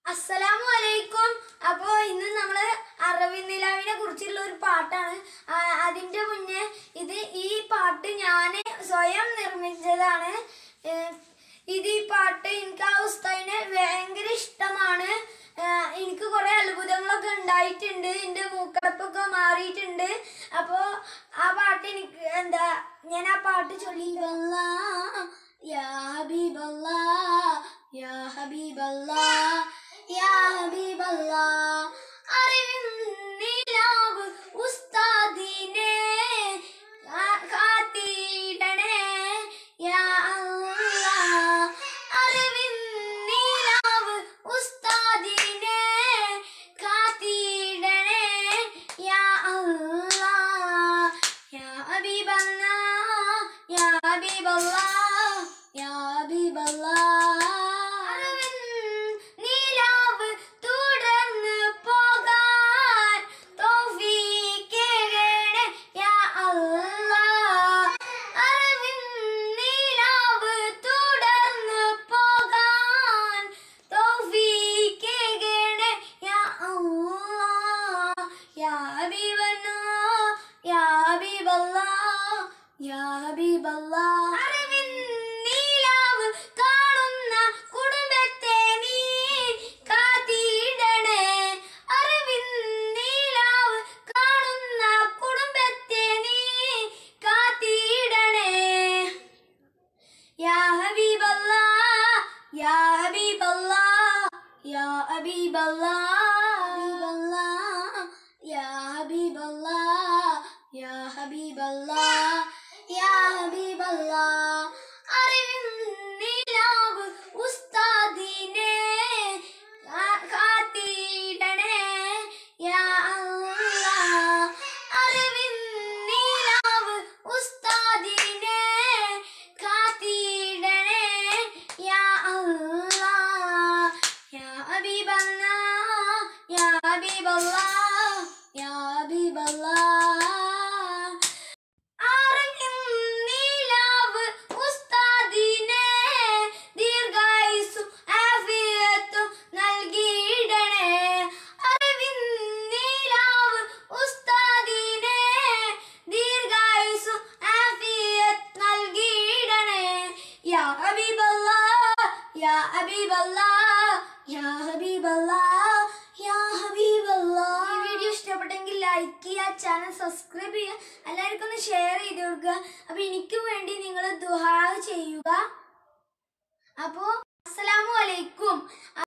അസ്സലാമു അലൈക്കും അപ്പോൾ ഇന്ന് നമ്മൾ അറബിൻ നിലാവിനെ കുറിച്ചുള്ള ഒരു പാട്ടാണ് ആ, അതിന്റെ മുന്നേ ഇത് ഈ പാട്ട് ഞാൻ സ്വയം നിർമ്മിച്ചതാണ് ഏ, ഇത് ഈ പാട്ട് എനിക്ക് ആ ഉസ്താദിനെ ഭയങ്കര ഇഷ്ടമാണ് ആ, എനിക്ക് കുറെ അത്ഭുതങ്ങളൊക്കെ ഉണ്ടായിട്ടുണ്ട് എൻ്റെ മൂക്കടപ്പൊക്കെ മാറിയിട്ടുണ്ട് അപ്പോൾ ആ പാട്ട് എനിക്ക് എന്താ ഞാൻ ആ പാട്ട് ചൊല്ലി യാ ഹബീബല്ലാ യാ ഹബീബല്ലാ യാ ഹബീബല്ലാ അറിവിൻ നിലാവ് ഉസ്താദിനെ കാ- കാത്തിടണേ യാ അല്ലാ അറിവിൻ നിലാവ് ഉസ്താദിനെ കാത്തിടണേ യാ അല്ലാ യാ ഹബീബല്ലാ യാ ഹബീബല്ലാ യാ ഹബീബല്ലാ അറിവിൻ നിലാവ് തുടർന്ന് പോകാൻ തൗഫീഖേകണേ യാ അല്ലാ അറിവിൻ നിലാവ് തുടർന്ന് പോകാൻ തൗഫീഖേകണേ യാ അല്ലാ യാ ഹബീബന്നാ യാ ഹബീബല്ലാ യാ ഹബീബല്ലാ അറിവിൻ നിലാവ് കാണുന്ന കുടുംബത്തെ നീ കാത്തിടണേ അറിവിൻ നിലാവ് കാണുന്ന കുടുംബത്തെ നീ കാത്തിടണേ യാ ഹബീബല്ലാ യാ ഹബീബല്ലാ യാ ഹബീബല്ലാ യാ ഹബീബല്ലാ യാ ഹബീബല്ലാ യാ ഹബീബല്ലാ അറിവിൻ നിലാവ് ഉസ്താദിനെ കാ- കാത്തിടണേ യാ അല്ലാ അറിവിൻ നിലാവ് ഉസ്താദിനെ കാത്തിടണേ യാ അല്ലാ യാ ഹബീബല്ലാ യാ ഹബീബല്ലാ യാ ഹബീബല്ലാ അറിവിൻ നിലാവ് ഉസ്താദിനെ ദീർഘായുസ്സും ആഫിയത്തും നൽകിയിടണേ അറിവിൻ നിലാവ് ഉസ്താദിനെ ദീർഘായുസ്സും ആഫിയത്ത് നൽകിയിടണേ യാ ഹബീബല്ലാ യാ ഹബീബല്ലാ യാ ഹബീബല്ലാ യാ ഹബീബല്ലാ ഈ വീഡിയോ ഇഷ്ടപ്പെട്ടെങ്കിൽ ലൈക്ക് ചെയ്യുക ചാനൽ സബ്സ്ക്രൈബ് ചെയ്യുക എല്ലാവർക്കും ഒന്ന് ഷെയർ ചെയ്ത് കൊടുക്കുക അപ്പൊ എനിക്കും വേണ്ടി നിങ്ങൾ ദുഹാ ചെയ്യുക അപ്പോ അസ്സലാമു അലൈക്കും